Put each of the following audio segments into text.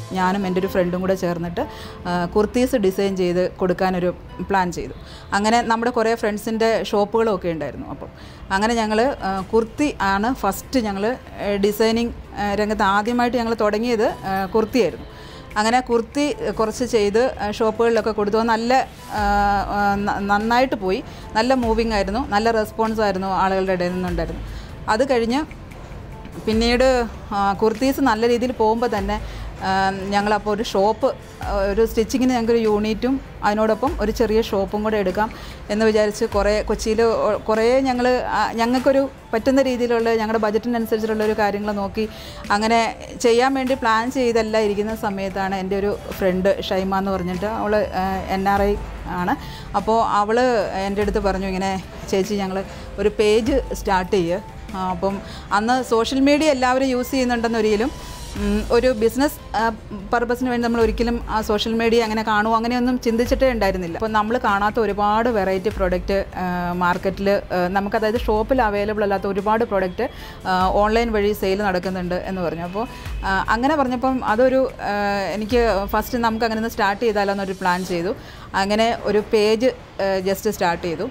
ഞാനും എൻ്റെ ഒരു ഫ്രണ്ടും കൂടെ ചേർന്നിട്ട് ആ, കുർത്തീസ് ഡിസൈൻ ചെയ്ത് കൊടുക്കാനൊരു പ്ലാൻ ചെയ്തു അങ്ങനെ നമ്മുടെ കുറേ ഫ്രണ്ട്സിൻ്റെ ഷോപ്പുകളും ഒക്കെ ഉണ്ടായിരുന്നു അപ്പം അങ്ങനെ ഞങ്ങൾ കുർത്തി ആണ് ഫസ്റ്റ് ഞങ്ങൾ ഡിസൈനിങ് രംഗത്ത് ആദ്യമായിട്ട് ഞങ്ങൾ തുടങ്ങിയത് ആ, കുർത്തിയായിരുന്നു അങ്ങനെ കുർത്തി കുറച്ച് ചെയ്ത് ഷോപ്പുകളിലൊക്കെ കൊടുത്തു നല്ല ആ, ആ, ന- നന്നായിട്ട് പോയി നല്ല മൂവിങ് ആയിരുന്നു നല്ല റെസ്പോൺസ് ആയിരുന്നു ആളുകളുടെ ഇടയിൽ നിന്നുണ്ടായിരുന്നു അത് കഴിഞ്ഞ് പിന്നീട് ആ, കുർത്തീസ് നല്ല രീതിയിൽ പോകുമ്പോൾ തന്നെ ആ, ഞങ്ങളപ്പോൾ ഒരു ഷോപ്പ് ആ, ഒരു സ്റ്റിച്ചിങ്ങിന് ഞങ്ങൾക്കൊരു യൂണിറ്റും അതിനോടൊപ്പം ഒരു ചെറിയ ഷോപ്പും കൂടെ എടുക്കാം എന്ന് വിചാരിച്ച് കുറേ കൊച്ചിയിൽ കുറേ ഞങ്ങൾ ഞങ്ങൾക്കൊരു പറ്റുന്ന രീതിയിലുള്ള ഞങ്ങളുടെ ബജറ്റിനനുസരിച്ചുള്ള ഒരു കാര്യങ്ങൾ നോക്കി അങ്ങനെ ചെയ്യാൻ വേണ്ടി പ്ലാൻ ചെയ്തെല്ലാം ഇരിക്കുന്ന സമയത്താണ് എൻ്റെ ഒരു ഫ്രണ്ട് ഷൈമ എന്ന് പറഞ്ഞിട്ട് അവൾ എൻ ആർ ഐ ആണ് അപ്പോൾ അവൾ എൻ്റെ അടുത്ത് പറഞ്ഞു ഇങ്ങനെ ചേച്ചി ഞങ്ങൾ ഒരു പേജ് സ്റ്റാർട്ട് ചെയ്യുക ആ, അപ്പം അന്ന് സോഷ്യൽ മീഡിയ എല്ലാവരും യൂസ് ചെയ്യുന്നുണ്ടെന്നൊരിക്കലും ഉം, ഒരു ബിസിനസ് പർപ്പസിന് വേണ്ടി നമ്മൾ ഒരിക്കലും ആ സോഷ്യൽ മീഡിയ അങ്ങനെ കാണുമോ അങ്ങനെയൊന്നും ചിന്തിച്ചിട്ടേ ഉണ്ടായിരുന്നില്ല അപ്പോൾ നമ്മൾ കാണാത്ത ഒരുപാട് വെറൈറ്റി പ്രൊഡക്റ്റ് മാർക്കറ്റിൽ നമുക്ക് അതായത് ഷോപ്പിൽ അവൈലബിൾ അല്ലാത്ത ഒരുപാട് പ്രൊഡക്റ്റ് ഓൺലൈൻ വഴി സെയിൽ നടക്കുന്നുണ്ട് എന്ന് പറഞ്ഞു അപ്പോൾ ആ, അങ്ങനെ പറഞ്ഞപ്പം അതൊരു ആ, എനിക്ക് ഫസ്റ്റ് നമുക്ക് അങ്ങനെ ഒന്ന് സ്റ്റാർട്ട് ചെയ്താലോ എന്നൊരു പ്ലാൻ ചെയ്തു അങ്ങനെ ഒരു പേജ് ജസ്റ്റ് സ്റ്റാർട്ട് ചെയ്തു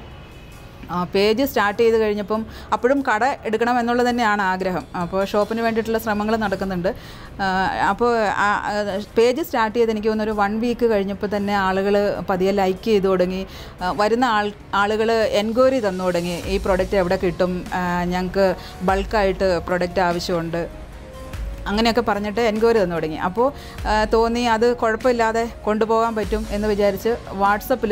പേജ് സ്റ്റാർട്ട് ചെയ്ത് കഴിഞ്ഞപ്പം അപ്പോഴും കട എടുക്കണം എന്നുള്ളത് തന്നെയാണ് ആഗ്രഹം അപ്പോൾ ഷോപ്പിന് വേണ്ടിയിട്ടുള്ള ശ്രമങ്ങൾ നടക്കുന്നുണ്ട് ആ, അപ്പോൾ പേജ് സ്റ്റാർട്ട് ചെയ്ത് എനിക്ക് തോന്നുന്നു ഒരു വൺ വീക്ക് കഴിഞ്ഞപ്പോൾ തന്നെ ആളുകൾ പതിയെ ലൈക്ക് ചെയ്ത് തുടങ്ങി ആ, വരുന്ന ആൾ ആളുകൾ എൻക്വയറി തന്നു തുടങ്ങി ഈ പ്രൊഡക്റ്റ് എവിടെ കിട്ടും ഞങ്ങൾക്ക് ബൾക്കായിട്ട് പ്രൊഡക്റ്റ് ആവശ്യമുണ്ട് അങ്ങനെയൊക്കെ പറഞ്ഞിട്ട് എൻക്വയറി തന്നു തുടങ്ങി അപ്പോൾ ആ, തോന്നി അത് കുഴപ്പമില്ലാതെ കൊണ്ടുപോകാൻ പറ്റും എന്ന് വിചാരിച്ച് വാട്സപ്പിൽ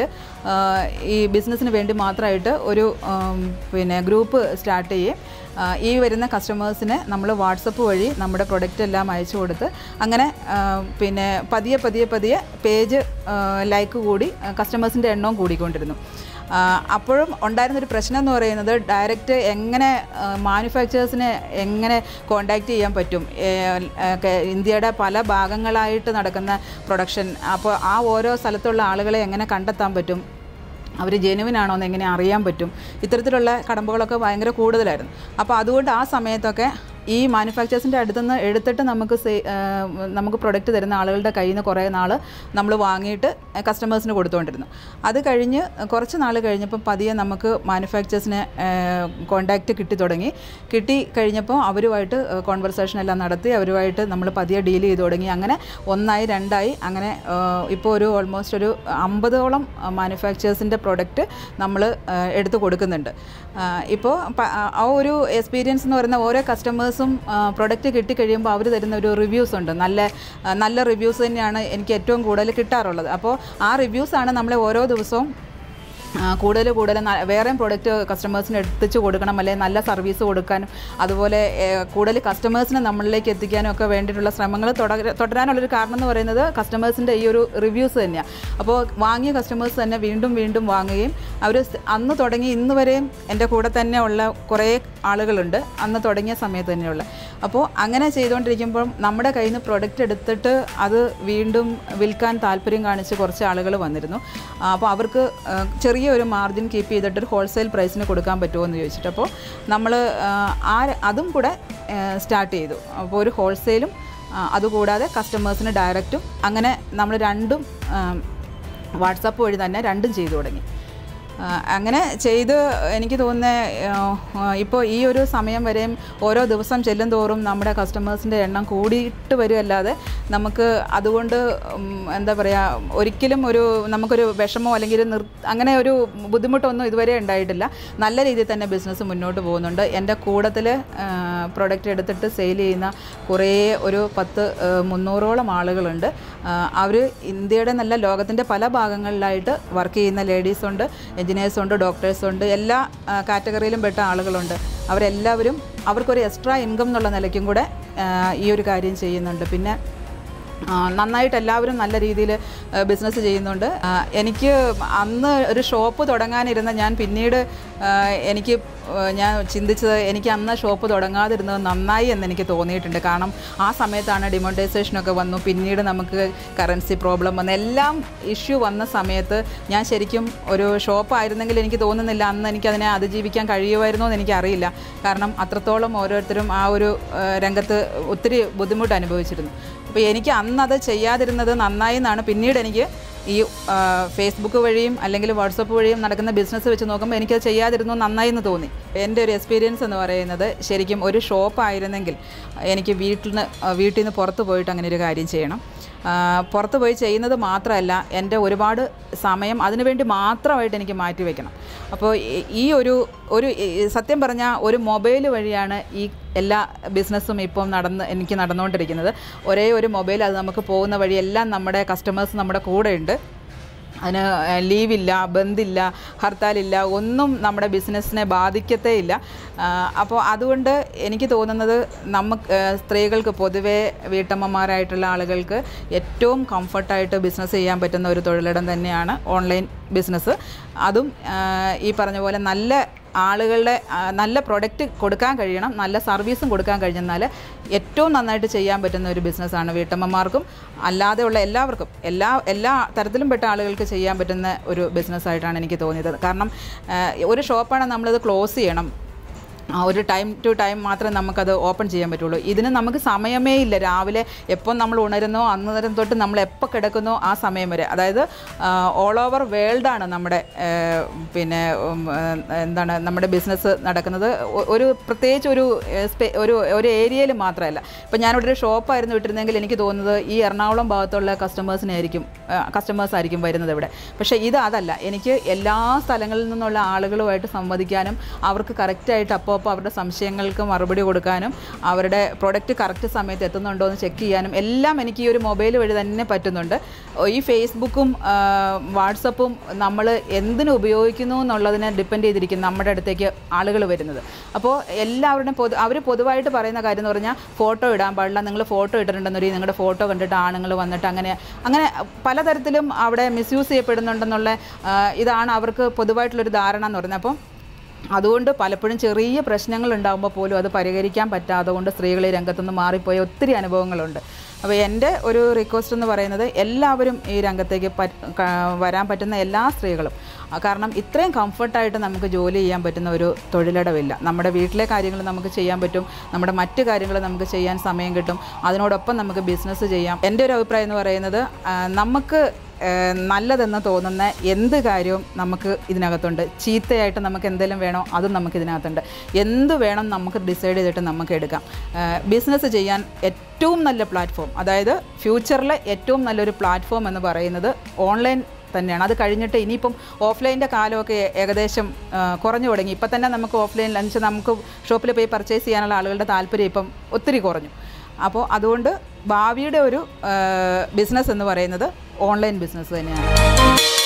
ഈ ബിസിനസ്സിന് വേണ്ടി മാത്രമായിട്ട് ഒരു ഉം, പിന്നെ ഗ്രൂപ്പ് സ്റ്റാർട്ട് ചെയ്യുകയും ആ, ഈ വരുന്ന കസ്റ്റമേഴ്സിന് നമ്മൾ വാട്സപ്പ് വഴി നമ്മുടെ പ്രൊഡക്റ്റ് എല്ലാം അയച്ചു കൊടുത്ത് അങ്ങനെ ആ, പിന്നെ പതിയെ പതിയെ പതിയെ പേജ് ലൈക്ക് കൂടി കസ്റ്റമേഴ്സിൻ്റെ എണ്ണവും കൂടിക്കൊണ്ടിരുന്നു ആ, അപ്പോഴും ഉണ്ടായിരുന്നൊരു പ്രശ്നം എന്ന് പറയുന്നത് ഡയറക്റ്റ് എങ്ങനെ മാനുഫാക്ചേഴ്സിനെ എങ്ങനെ കോണ്ടാക്ട് ചെയ്യാൻ പറ്റും ഏ, ആ, കെ- ഇന്ത്യയുടെ പല ഭാഗങ്ങളായിട്ട് നടക്കുന്ന പ്രൊഡക്ഷൻ അപ്പോൾ ആ ഓരോ സ്ഥലത്തുള്ള ആളുകളെ എങ്ങനെ കണ്ടെത്താൻ പറ്റും അവർ ജെനുവിനാണോ എന്ന് എങ്ങനെ അറിയാൻ പറ്റും ഇത്തരത്തിലുള്ള കടമ്പകളൊക്കെ ഭയങ്കര കൂടുതലായിരുന്നു അപ്പോൾ അതുകൊണ്ട് ആ സമയത്തൊക്കെ ഈ മാനുഫാക്ചേഴ്സിൻ്റെ അടുത്തുനിന്ന് എടുത്തിട്ട് നമുക്ക് സെ- ആ, നമുക്ക് പ്രൊഡക്റ്റ് തരുന്ന ആളുകളുടെ കയ്യിൽ നിന്ന് കുറേ നാൾ നമ്മൾ വാങ്ങിയിട്ട് കസ്റ്റമേഴ്സിന് കൊടുത്തുകൊണ്ടിരുന്നു അത് കഴിഞ്ഞ് കുറച്ച് നാൾ കഴിഞ്ഞപ്പോൾ പതിയെ നമുക്ക് മാനുഫാക്ചേഴ്സിനെ കോണ്ടാക്റ്റ് കിട്ടി തുടങ്ങി കിട്ടി കഴിഞ്ഞപ്പോൾ അവരുമായിട്ട് കോൺവെർസേഷൻ എല്ലാം നടത്തി അവരുമായിട്ട് നമ്മൾ പതിയെ ഡീൽ ചെയ്ത് തുടങ്ങി അങ്ങനെ ഒന്നായി രണ്ടായി അങ്ങനെ ഇപ്പോൾ ഒരു ഓൾമോസ്റ്റ് ഒരു അമ്പതോളം മാനുഫാക്ചേഴ്സിൻ്റെ പ്രൊഡക്റ്റ് നമ്മൾ എടുത്ത് കൊടുക്കുന്നുണ്ട് ഇപ്പോൾ ആ ഒരു എക്സ്പീരിയൻസ് എന്ന് പറയുന്ന ഓരോ കസ്റ്റമേഴ്സും പ്രൊഡക്റ്റ് കിട്ടിക്കഴിയുമ്പോൾ അവർ തരുന്ന ഒരു റിവ്യൂസ് ഉണ്ട് നല്ല ആ, നല്ല റിവ്യൂസ് തന്നെയാണ് എനിക്ക് ഏറ്റവും കൂടുതൽ കിട്ടാറുള്ളത് അപ്പോൾ ആ റിവ്യൂസാണ് നമ്മളെ ഓരോ ദിവസവും ആ, കൂടുതൽ കൂടുതൽ ന- വേറെയും പ്രോഡക്റ്റ് കസ്റ്റമേഴ്സിന് എത്തിച്ചു കൊടുക്കണം അല്ലെങ്കിൽ നല്ല സർവീസ് കൊടുക്കാനും അതുപോലെ ഏ, കൂടുതൽ കസ്റ്റമേഴ്സിനെ നമ്മളിലേക്ക് എത്തിക്കാനും ഒക്കെ വേണ്ടിയിട്ടുള്ള ശ്രമങ്ങൾ തുടര തുടരാനുള്ളൊരു കാരണം എന്ന് പറയുന്നത് കസ്റ്റമേഴ്സിൻ്റെ ഈ ഒരു റിവ്യൂസ് തന്നെയാണ് അപ്പോൾ വാങ്ങിയ കസ്റ്റമേഴ്സ് തന്നെ വീണ്ടും വീണ്ടും വാങ്ങുകയും അവർ അന്ന് തുടങ്ങി ഇന്ന് വരെയും എൻ്റെ കൂടെ തന്നെ ഉള്ള കുറേ ആളുകളുണ്ട് അന്ന് തുടങ്ങിയ സമയത്ത് തന്നെയുള്ള അപ്പോൾ അങ്ങനെ ചെയ്തുകൊണ്ടിരിക്കുമ്പോൾ നമ്മുടെ കയ്യിൽ നിന്ന് പ്രൊഡക്റ്റ് എടുത്തിട്ട് അത് വീണ്ടും വിൽക്കാൻ താല്പര്യം കാണിച്ച് കുറച്ച് ആളുകൾ വന്നിരുന്നു ആ, അപ്പോൾ അവർക്ക് ആ, ചെറിയ ഒരു മാർജിൻ കീപ്പ് ചെയ്തിട്ട് ഒരു ഹോൾസെയിൽ പ്രൈസിന് കൊടുക്കാൻ പറ്റുമോ എന്ന് ചോദിച്ചിട്ട് അപ്പോൾ നമ്മൾ ആ അതും കൂടെ സ്റ്റാർട്ട് ചെയ്തു അപ്പോൾ ഒരു ഹോൾസെയിലും ആ, അതുകൂടാതെ കസ്റ്റമേഴ്സിന് ഡയറക്റ്റും അങ്ങനെ നമ്മൾ രണ്ടും വാട്സാപ്പ് വഴി തന്നെ രണ്ടും ചെയ്തു തുടങ്ങി ആ, അങ്ങനെ ചെയ്ത് എനിക്ക് തോന്നുന്നത് ഇപ്പോൾ ഈ ഒരു സമയം വരെയും ഓരോ ദിവസം ചെല്ലും തോറും നമ്മുടെ കസ്റ്റമേഴ്സിൻ്റെ എണ്ണം കൂടിയിട്ട് വരുമല്ലാതെ നമുക്ക് അതുകൊണ്ട് ഉം, എന്താ പറയുക ഒരിക്കലും ഒരു നമുക്കൊരു വിഷമോ അല്ലെങ്കിൽ ഒരു നിർ അങ്ങനെ ഒരു ബുദ്ധിമുട്ടൊന്നും ഇതുവരെ ഉണ്ടായിട്ടില്ല നല്ല രീതിയിൽ തന്നെ ബിസിനസ് മുന്നോട്ട് പോകുന്നുണ്ട് എൻ്റെ കൂട്ടത്തിൽ പ്രൊഡക്റ്റ് എടുത്തിട്ട് സെയിൽ ചെയ്യുന്ന കുറേ ഒരു പത്ത് ആ, മുന്നൂറോളം ആളുകളുണ്ട് അവർ ഇന്ത്യയുടെ നല്ല ലോകത്തിൻ്റെ പല ഭാഗങ്ങളിലായിട്ട് വർക്ക് ചെയ്യുന്ന ലേഡീസ് ഉണ്ട് എഞ്ചിനീയേഴ്സ് ഉണ്ട് ഡോക്ടേഴ്സ് ഉണ്ട് എല്ലാ കാറ്റഗറിയിലും പെട്ട ആളുകളുണ്ട് അവരെല്ലാവരും അവർക്കൊരു എക്സ്ട്രാ ഇൻകം എന്നുള്ള നിലയ്ക്കും കൂടെ ആ, ഈ ഒരു കാര്യം ചെയ്യുന്നുണ്ട് പിന്നെ ആ, നന്നായിട്ട് എല്ലാവരും നല്ല രീതിയിൽ ബിസിനസ് ചെയ്യുന്നുണ്ട് ആ, എനിക്ക് അന്ന് ഒരു ഷോപ്പ് തുടങ്ങാനിരുന്ന ഞാൻ പിന്നീട് ആ, എനിക്ക് ആ, ഞാൻ ചിന്തിച്ചത് എനിക്ക് അന്ന് ഷോപ്പ് തുടങ്ങാതിരുന്നത് നന്നായി എന്ന് എനിക്ക് തോന്നിയിട്ടുണ്ട് കാരണം ആ സമയത്താണ് ഡിമോണിറ്റൈസേഷനൊക്കെ വന്നു പിന്നീട് നമുക്ക് കറൻസി പ്രോബ്ലം വന്നു എല്ലാം ഇഷ്യൂ വന്ന സമയത്ത് ഞാൻ ശരിക്കും ഒരു ഷോപ്പ് ആയിരുന്നെങ്കിൽ എനിക്ക് തോന്നുന്നില്ല അന്ന് എനിക്കതിനെ അതിജീവിക്കാൻ കഴിയുമായിരുന്നോ എന്ന് എനിക്കറിയില്ല കാരണം അത്രത്തോളം ഓരോരുത്തരും ആ ഒരു ആ, രംഗത്ത് ഒത്തിരി ബുദ്ധിമുട്ട് അനുഭവിച്ചിരുന്നു അപ്പോൾ എനിക്ക് അന്ന് അത് ചെയ്യാതിരുന്നത് നന്നായി എന്നാണ് പിന്നീട് എനിക്ക് ഈ ആ, ഫേസ്ബുക്ക് വഴിയും അല്ലെങ്കിൽ വാട്സപ്പ് വഴിയും നടക്കുന്ന ബിസിനസ് വെച്ച് നോക്കുമ്പോൾ എനിക്കത് ചെയ്യാതിരുന്നു നന്നായി എന്ന് തോന്നി എൻ്റെ ഒരു എക്സ്പീരിയൻസ് എന്ന് പറയുന്നത് ശരിക്കും ഒരു ഷോപ്പായിരുന്നെങ്കിൽ എനിക്ക് വീട്ടിൽ നിന്ന് വീട്ടിൽ നിന്ന് പുറത്ത് പോയിട്ട് അങ്ങനെ ഒരു കാര്യം ചെയ്യണം ആ, പുറത്ത് പോയി ചെയ്യുന്നത് മാത്രമല്ല എൻ്റെ ഒരുപാട് സമയം അതിനുവേണ്ടി മാത്രമായിട്ട് എനിക്ക് മാറ്റി വയ്ക്കണം അപ്പോൾ ഈ- ഈ ഒരു ഒരു ഈ സത്യം പറഞ്ഞാൽ ഒരു മൊബൈൽ വഴിയാണ് ഈ എല്ലാ ബിസിനസ്സും ഇപ്പം നടന്ന് എനിക്ക് നടന്നുകൊണ്ടിരിക്കുന്നത് ഒരേ ഒരു മൊബൈൽ അത് നമുക്ക് പോകുന്ന വഴി എല്ലാം നമ്മുടെ കസ്റ്റമേഴ്സ് നമ്മുടെ കൂടെ ഉണ്ട് അതിന് ലീവില്ല ബന്ദില്ല ഹർത്താലില്ല ഒന്നും നമ്മുടെ ബിസിനസ്സിനെ ബാധിക്കത്തേ ഇല്ല അപ്പോൾ അതുകൊണ്ട് എനിക്ക് തോന്നുന്നത് നമുക്ക് ആ, സ്ത്രീകൾക്ക് പൊതുവേ വീട്ടമ്മമാരായിട്ടുള്ള ആളുകൾക്ക് ഏറ്റവും കംഫർട്ടായിട്ട് ബിസിനസ് ചെയ്യാൻ പറ്റുന്ന ഒരു തൊഴിലിടം തന്നെയാണ് ഓൺലൈൻ ബിസിനസ് അതും ആ, ഈ പറഞ്ഞ പോലെ നല്ല ആളുകളുടെ ആ, നല്ല പ്രൊഡക്റ്റ് കൊടുക്കാൻ കഴിയണം നല്ല സർവീസും കൊടുക്കാൻ കഴിഞ്ഞെന്നാൽ ഏറ്റവും നന്നായിട്ട് ചെയ്യാൻ പറ്റുന്ന ഒരു ബിസിനസ്സാണ് വീട്ടമ്മമാർക്കും അല്ലാതെയുള്ള എല്ലാവർക്കും എല്ലാ എല്ലാ തരത്തിലും പെട്ട ആളുകൾക്ക് ചെയ്യാൻ പറ്റുന്ന ഒരു ബിസിനസ്സായിട്ടാണ് എനിക്ക് തോന്നിയത് കാരണം ആ, ഒരു ഷോപ്പാണ് നമ്മളത് ക്ലോസ് ചെയ്യണം ആ ഒരു ടൈം ടു ടൈം മാത്രമേ നമുക്കത് ഓപ്പൺ ചെയ്യാൻ പറ്റുള്ളൂ ഇതിന് നമുക്ക് സമയമേ ഇല്ല രാവിലെ എപ്പോൾ നമ്മൾ ഉണരുന്നോ അന്ന് നേരം തൊട്ട് നമ്മൾ എപ്പോൾ കിടക്കുന്നോ ആ സമയം വരെ അതായത് ഓൾ ഓവർ വേൾഡാണ് നമ്മുടെ ആ, പിന്നെ ഉം, ആ, എന്താണ് നമ്മുടെ ബിസിനസ് നടക്കുന്നത് ഒ- ഒരു പ്രത്യേകിച്ച് ഒരു ആ, സ്പെ- ഒരു ഒരു ഏരിയയിൽ മാത്രമല്ല ഇപ്പം ഞാനിവിടെ ഒരു ഷോപ്പായിരുന്നു വിട്ടിരുന്നെങ്കിൽ എനിക്ക് തോന്നുന്നത് ഈ എറണാകുളം ഭാഗത്തുള്ള കസ്റ്റമേഴ്സിനായിരിക്കും കസ്റ്റമേഴ്സ് ആയിരിക്കും വരുന്നത് ഇവിടെ പക്ഷേ ഇത് അതല്ല എനിക്ക് എല്ലാ സ്ഥലങ്ങളിൽ നിന്നുള്ള ആളുകളുമായിട്ട് സംവദിക്കാനും അവർക്ക് കറക്റ്റായിട്ട് അപ്പോൾ അപ്പോൾ അവരുടെ സംശയങ്ങൾക്ക് മറുപടി കൊടുക്കാനും അവരുടെ പ്രൊഡക്റ്റ് കറക്റ്റ് സമയത്ത് എത്തുന്നുണ്ടോ എന്ന് ചെക്ക് ചെയ്യാനും എല്ലാം എനിക്ക് ഈ ഒരു മൊബൈൽ വഴി തന്നെ പറ്റുന്നുണ്ട് ഈ ഫേസ്ബുക്കും ആ, വാട്സപ്പും നമ്മൾ എന്തിനു ഉപയോഗിക്കുന്നു എന്നുള്ളതിനെ ഡിപ്പെൻഡ് ചെയ്തിരിക്കും നമ്മുടെ അടുത്തേക്ക് ആളുകൾ വരുന്നത് അപ്പോൾ എല്ലാവരുടെയും പൊതു അവർ പൊതുവായിട്ട് പറയുന്ന കാര്യം എന്ന് പറഞ്ഞാൽ ഫോട്ടോ ഇടാൻ പാടില്ല നിങ്ങൾ ഫോട്ടോ ഇട്ടിട്ടുണ്ടെന്നൊരു നിങ്ങളുടെ ഫോട്ടോ കണ്ടിട്ട് ആണുങ്ങൾ വന്നിട്ട് അങ്ങനെ അങ്ങനെ പലതരത്തിലും അവിടെ മിസ്യൂസ് ചെയ്യപ്പെടുന്നുണ്ടെന്നുള്ള ആ, ഇതാണ് അവർക്ക് പൊതുവായിട്ടുള്ളൊരു ധാരണ എന്ന് പറയുന്നത് അപ്പം അതുകൊണ്ട് പലപ്പോഴും ചെറിയ പ്രശ്നങ്ങൾ ഉണ്ടാകുമ്പോൾ പോലും അത് പരിഹരിക്കാൻ പറ്റാതെ കൊണ്ട് സ്ത്രീകൾ ഈ രംഗത്തുനിന്ന് മാറിപ്പോയ ഒത്തിരി അനുഭവങ്ങളുണ്ട് അപ്പോൾ എൻ്റെ ഒരു റിക്വസ്റ്റ് എന്ന് പറയുന്നത് എല്ലാവരും ഈ രംഗത്തേക്ക് പറ്റ്- ക- വരാൻ പറ്റുന്ന എല്ലാ സ്ത്രീകളും ആ, കാരണം ഇത്രയും കംഫർട്ടായിട്ട് നമുക്ക് ജോലി ചെയ്യാൻ പറ്റുന്ന ഒരു തൊഴിലിടമില്ല നമ്മുടെ വീട്ടിലെ കാര്യങ്ങൾ നമുക്ക് ചെയ്യാൻ പറ്റും നമ്മുടെ മറ്റു കാര്യങ്ങൾ നമുക്ക് ചെയ്യാൻ സമയം കിട്ടും അതിനോടൊപ്പം നമുക്ക് ബിസിനസ് ചെയ്യാം എൻ്റെ ഒരു അഭിപ്രായം എന്ന് പറയുന്നത് ആ, നമുക്ക് ഏഹ് നല്ലതെന്ന് തോന്നുന്ന എന്ത് കാര്യവും നമുക്ക് ഇതിനകത്തുണ്ട് ചീത്തയായിട്ട് നമുക്ക് എന്തെങ്കിലും വേണോ അതും നമുക്ക് ഇതിനകത്തുണ്ട് എന്ത് വേണം നമുക്ക് ഡിസൈഡ് ചെയ്തിട്ട് നമുക്ക് എടുക്കാം ബിസിനസ് ചെയ്യാൻ ഏറ്റവും നല്ല പ്ലാറ്റ്ഫോം അതായത് ഫ്യൂച്ചറിലെ ഏറ്റവും നല്ലൊരു പ്ലാറ്റ്ഫോം എന്ന് പറയുന്നത് ഓൺലൈൻ തന്നെയാണ് അത് കഴിഞ്ഞിട്ട് ഇനിയിപ്പം ഓഫ്ലൈൻ്റെ കാലമൊക്കെ ഏകദേശം ആ, കുറഞ്ഞു തുടങ്ങി ഇപ്പം തന്നെ നമുക്ക് ഓഫ്ലൈൻ ലഞ്ച് നമുക്ക് ഷോപ്പിൽ പോയി പർച്ചേസ് ചെയ്യാനുള്ള ആളുകളുടെ താല്പര്യം ഇപ്പം ഒത്തിരി കുറഞ്ഞു അപ്പോൾ അതുകൊണ്ട് ഭാവിയുടെ ഒരു ബിസിനസ് എന്ന് പറയുന്നത് ഓൺലൈൻ ബിസിനസ് തന്നെയാണ്